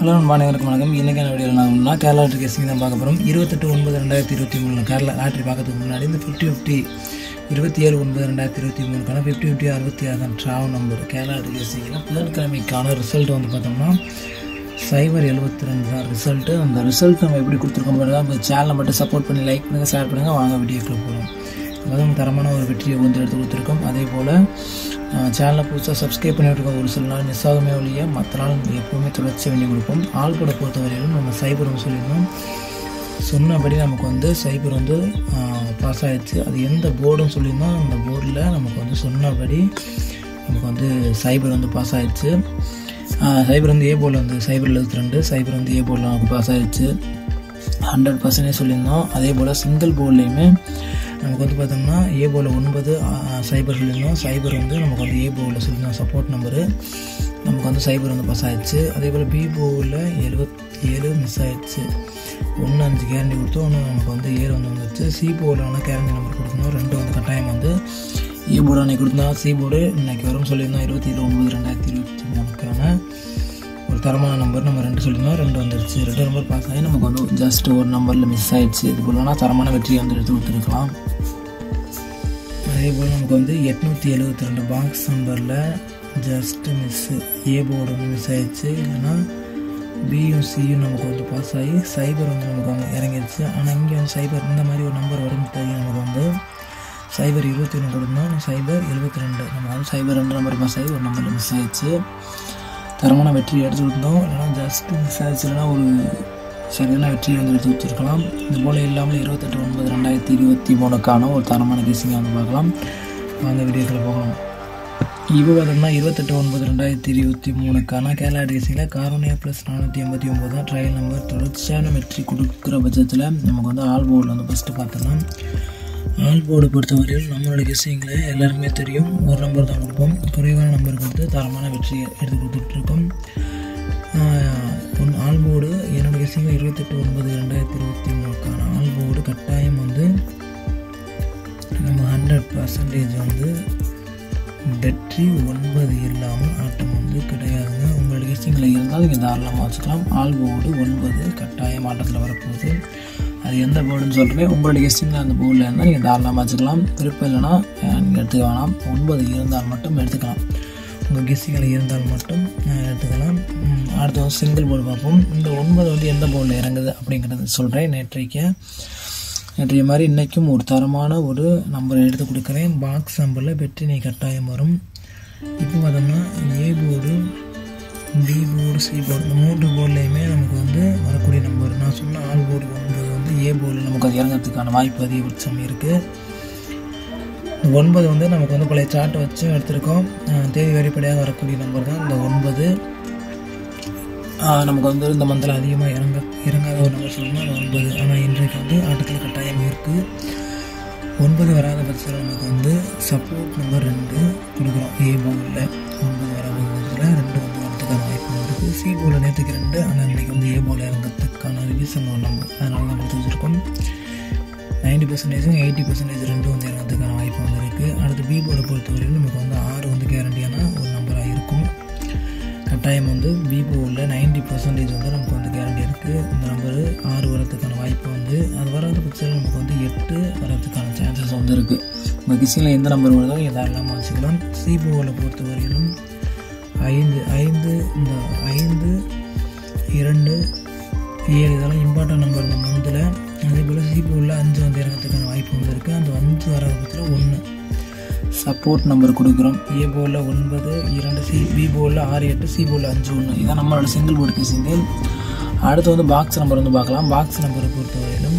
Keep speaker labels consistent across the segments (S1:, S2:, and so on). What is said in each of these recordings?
S1: hello மாணவருக்கு வணக்கம் இன்றைக்கான வீடியோவில் நான் ஒன்றா கேரளா லாட்ரி கேசிங் தான் பார்க்க போகிறோம் இருபத்தெட்டு ஒன்பது ரெண்டாயிரத்தி இருபத்தி மூணு கேரளா லாட்ரி பார்க்கறதுக்கு முன்னாடி இந்த ஃபிஃப்டி ஃபிஃப்டி இருபத்தி ஏழு ஒன்பது ரெண்டாயிரத்தி இருபத்தி மூணுக்கான ஃபிஃப்டி ஃபிஃப்டி அறுபத்தி ஆறு தான் ட்ராவல் நம்பர் கேரளா லாட்ரி கேசிங்கில் புதன்கிழமைக்கான ரிசல்ட் வந்து பார்த்தோம்னா சைபர் எழுபத்தி ரெண்டு தான் ரிசல்ட்டு அந்த ரிசல்ட் நம்ம எப்படி கொடுத்துருக்கோம் பாருங்க இப்போ சேனலை மட்டும் சப்போர்ட் பண்ணி லைக் பண்ணுங்கள் ஷேர் பண்ணுங்கள் வாங்க வீடியோக்குள்ள போகிறோம் அதுவும் தரமான ஒரு வெற்றியை வந்து எடுத்து கொடுத்துருக்கோம் அதே போல் சேனலை புதுசாக சப்ஸ்கிரைப் பண்ணிட்டு ஒரு சில நாள் மிஸ் ஆகுமே ஒழிய மற்ற நாள் எப்போவுமே தொடர்ச்சி பண்ணி கொடுப்போம் ஆள் கூட பொறுத்தவரையிலும் நம்ம சைபர் வந்து சொல்லியிருந்தோம் சொன்னபடி நமக்கு வந்து சைபர் வந்து பாஸ் ஆயிடுச்சு அது எந்த போர்டுன்னு சொல்லியிருந்தோம் அந்த போர்டில் நமக்கு வந்து சொன்னபடி நமக்கு வந்து சைபர் வந்து பாஸ் ஆயிடுச்சு சைபர் வந்து ஏ போர்டில் வந்து சைபர் எழுபத்தி ரெண்டு சைபர் வந்து ஏ போர்டில் நமக்கு பாஸ் ஆயிடுச்சு ஹண்ட்ரட் பர்சன்டேஜ் சொல்லியிருந்தோம் அதே போல் சிங்கிள் போர்ட்லேயுமே நமக்கு வந்து பார்த்தோம்னா ஏ போர்டில் ஒன்பது சைபர் சொல்லியிருந்தோம் சைபர் வந்து நமக்கு வந்து ஏ போர்டில் சொல்லியிருந்தோம் சப்போர்ட் நம்பரு நமக்கு வந்து சைபர் வந்து பாஸ் ஆயிடுச்சு அதே போல் பி போர்டில் எழுபத்தி ஏழு மிஸ் ஆயிடுச்சு ஒன்று அஞ்சு கேரண்டி கொடுத்தோம் ஒன்று நமக்கு வந்து ஏழு வந்து வந்துச்சு சி போர்டில் வந்து கேரண்டி நம்பர் கொடுக்கணும் ரெண்டு வந்து கட்டாயம் வந்து ஏ போர்டு அன்னைக்கு கொடுத்தோம் சி போர்டு இன்னைக்கு வரும்னு சொல்லியிருந்தோம் இருபத்தி ஏழு ஒன்பது ரெண்டாயிரத்தி இருபத்தி மூணுக்கான ஒரு தரமான நம்பர் நம்ம ரெண்டு சொல்லியிருந்தோம் ரெண்டு வந்துருச்சு ரெண்டு நம்பர் பாஸ் ஆகி நமக்கு வந்து ஜஸ்ட் ஒரு நம்பரில் மிஸ் ஆயிடுச்சு இது போலனா தரமான வெற்றியை வந்து எடுத்து கொடுத்துருக்கலாம் அதே போல் நமக்கு வந்து எட்நூற்றி எழுபத்தி ரெண்டு பாக்ஸ் நம்பரில் ஜஸ்ட் மிஸ்ஸு ஏ போர்டு வந்து மிஸ் ஆயிடுச்சு இல்லைன்னா பியும் சியும் நமக்கு வந்து பாஸ் ஆகி சைபர் வந்து நமக்கு வந்து இறங்கிடுச்சு ஆனால் இங்கே வந்து சைபர் இந்த மாதிரி ஒரு நம்பர் வரும் தெரியும் நமக்கு வந்து சைபர் இருபத்தி ஒன்று கொடுத்தோம் சைபர் எழுபத்தி ரெண்டு நம்ம வந்து சைபர் ரெண்டு நம்பர் பாஸ் ஆகி ஒரு நம்பரில் மிஸ் ஆயிடுச்சு தரமான வெற்றி எடுத்து கொடுத்தோம் இல்லைனா ஜஸ்ட் மிஸ் ஆயிடுச்சு இல்லைனா ஒரு சரியான வெற்றியை வந்து எடுத்து வச்சுருக்கலாம் இது போல் இல்லாமல் இருபத்தெட்டு ஒன்பது ரெண்டாயிரத்தி இருபத்தி மூணுக்கான ஒரு தரமான கேசிங்கை வந்து பார்க்கலாம் வாங்க வீடியோக்கில் போகலாம் இப்போ பார்த்தோம்னா இருபத்தெட்டு ஒன்பது ரெண்டாயிரத்தி இருபத்தி மூணுக்கான கேரளா கேசிங்கில் காரோனியா ப்ளஸ் நானூற்றி எண்பத்தி ஒம்பது தான் ட்ரையல் நம்பர் தொடர்ச்சியான வெற்றி கொடுக்குற பட்சத்தில் நமக்கு வந்து ஆல் போர்டில் வந்து ஃபஸ்ட்டு பார்த்தோம்னா ஆல் போர்டு பொறுத்தவரையில் நம்மளோட கெஸ்ஸிங்கில் எல்லாருக்குமே தெரியும் ஒரு நம்பர் தான் கொடுப்போம் குறைவான நம்பர் கொடுத்து தரமான வெற்றியை எடுத்து கொடுத்துட்ருக்கோம் ஒன் ஆல் போர்டு என்னோடய கெஸ்ஸிங்கில் இருபத்தெட்டு ஒன்பது ரெண்டாயிரத்தி இருபத்தி மூணுக்கான ஆல் போர்டு கட்டாயம் வந்து நம்ம ஹண்ட்ரட் பர்சன்டேஜ் வந்து வெற்றி ஒன்பது இல்லாமல் ஆட்டம் வந்து கிடையாதுங்க உங்களோட கெஸ்டிங்கில் இருந்தால் நீங்கள் தாராளமாக வச்சுக்கலாம் ஆல் போர்டு ஒன்பது கட்டாயம் ஆட்டத்தில் வரப்போகுது அது எந்த போர்டுன்னு சொல்கிறேன் உங்களுடைய கெஸ்டிங்கில் அந்த போர்டில் இருந்தால் நீங்கள் தாராளமாக வச்சுக்கலாம் விருப்பம் இல்லைன்னா நீங்கள் எடுத்துக்க வேணாம் ஒன்பது இருந்தால் மட்டும் எடுத்துக்கலாம் உங்கள் கெஸ்டிங்கில் இருந்தால் மட்டும் எடுத்துக்கலாம் அடுத்து வந்து சிங்கிள் போர்டு பார்ப்போம் இந்த ஒன்பது வந்து எந்த போர்டில் இறங்குது அப்படிங்கிறது சொல்கிறேன் நேற்றைக்கு நேற்றைய மாதிரி இன்றைக்கும் ஒரு தரமான ஒரு நம்பரை எடுத்து கொடுக்குறேன் பாக்ஸ் நம்பரில் வெற்றினை கட்டாயம் வரும் இப்போ பார்த்தோம்னா A board B board C board இந்த மூன்று போர்ட்லேயுமே நமக்கு வந்து வரக்கூடிய நம்பர் நான் சொன்ன ஆல் போர்டு ஒன்பது வந்து ஏ போர்டில் நமக்கு அது இறங்கிறதுக்கான வாய்ப்பு அதிகபட்சம் இருக்குது ஒன்பது வந்து நமக்கு வந்து பழைய சார்ட்டை வச்சு எடுத்திருக்கோம் தேதி வெளிப்படையாக வரக்கூடிய நம்பர் தான் இந்த ஒன்பது நமக்கு வந்து இந்த மந்தில் அதிகமாக இறங்க இறங்காத ஒரு நம்பர் சொல்லணும் அது ஒன்பது ஆனால் இன்றைக்கு வந்து ஆட்டத்தில் கட்டாயம் இருக்குது ஒன்பது வராத பட்சத்தில் நமக்கு வந்து சப்போர்ட் நம்பர் ரெண்டு கொடுக்குறோம் ஏ போர்டில் ஒன்பது வராத பட்சத்தில் ரெண்டு வந்து வரதுக்கான வாய்ப்பு இருக்குது சி போர்டில் நேற்றுக்கு ரெண்டு ஆனால் இன்றைக்கி வந்து ஏ போர்டில் இறங்கிறதுக்கான ரீசன் ஒரு நம்பர் அதனால தான் கொடுத்து வச்சுருக்கோம் நைன்டி பர்சன்டேஜும் எயிட்டி பர்சன்டேஜ் ரெண்டும் வந்து இறங்கிறதுக்கான வாய்ப்பு வந்து இருக்குது அடுத்து பி போர்டை பொறுத்தவரையில் நமக்கு வந்து ஆறு வந்து கேரண்டியான ஒரு நம்பராக இருக்கும் கட்டாயம் வந்து விவோவில் நைன்டி பர்சன்டேஜ் வந்து நமக்கு வந்து கேரண்டி இருக்குது இந்த நம்பரு ஆறு வரதுக்கான வாய்ப்பு வந்து அது வராத பட்சத்தில் நமக்கு வந்து எட்டு வரதுக்கான சான்சஸ் வந்து இருக்குது உங்கள் கிசியில் எந்த நம்பர் வருதோ தாராளமாக வச்சுக்கலாம் சிபோவில் பொறுத்த வரையிலும் ஐந்து ஐந்து இந்த ஐந்து இரண்டு ஏழு இதெல்லாம் இம்பார்ட்டன்ட் நம்பர் இந்த மந்தில் அதே போல் சிபோவில் அஞ்சு வந்து இறங்கிறதுக்கான வாய்ப்பு வந்து இருக்குது அந்த அஞ்சு வராத பட்சத்தில் ஒன்று சப்போர்ட் நம்பர் கொடுக்குறோம் ஏ போர்டில் ஒன்பது இரண்டு சி பி போர்டில் ஆறு எட்டு சி போர்டில் அஞ்சு ஒன்று இதான் நம்மளோட சிங்கிள் போர்டு சிங்கிள் அடுத்து வந்து பாக்ஸ் நம்பர் வந்து பார்க்கலாம் பாக்ஸ் நம்பரை பொறுத்தவரையிலும்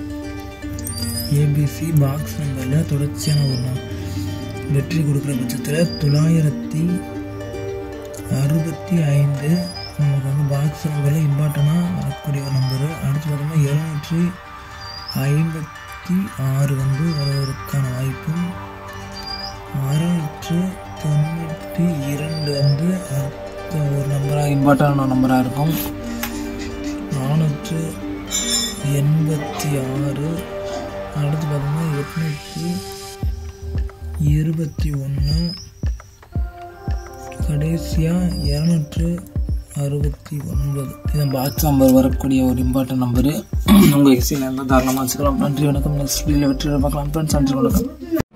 S1: ஏபிசி பாக்ஸ் நம்பரில் தொடர்ச்சியான ஒரு வெற்றி கொடுக்குற பட்சத்தில் தொள்ளாயிரத்தி அறுபத்தி ஐந்து நமக்கு வந்து பாக்ஸ் நம்பரில் இம்பார்ட்டனாக வரக்கூடிய ஒரு நம்பரு அடுத்து பார்த்தோம்னா எழுநூற்றி ஐம்பத்தி ஆறு வந்து வருவதற்கான வாய்ப்பும் அறுநூற்று தொண்ணூற்றி இரண்டு வந்து அடுத்த ஒரு நம்பராக இம்பார்ட்டண்டான நம்பராக இருக்கும் நானூற்று எண்பத்தி ஆறு அடுத்து பார்த்தோம்னா எட்நூற்றி இருபத்தி ஒன்று கடைசியாக இரநூற்று அறுபத்தி ஒன்பது இது பாக்ஸ் நம்பர் வரக்கூடிய ஒரு இம்பார்ட்டன்ட் நம்பரு உங்கள் எக்ஸில் இருந்தால் தாராளமாக வச்சுக்கலாம் நன்றி வணக்கம் நெக்ஸ்ட் வீடியோவில் வெற்றி பார்க்கலாம் ஃப்ரெண்ட்ஸ் நன்றி வணக்கம்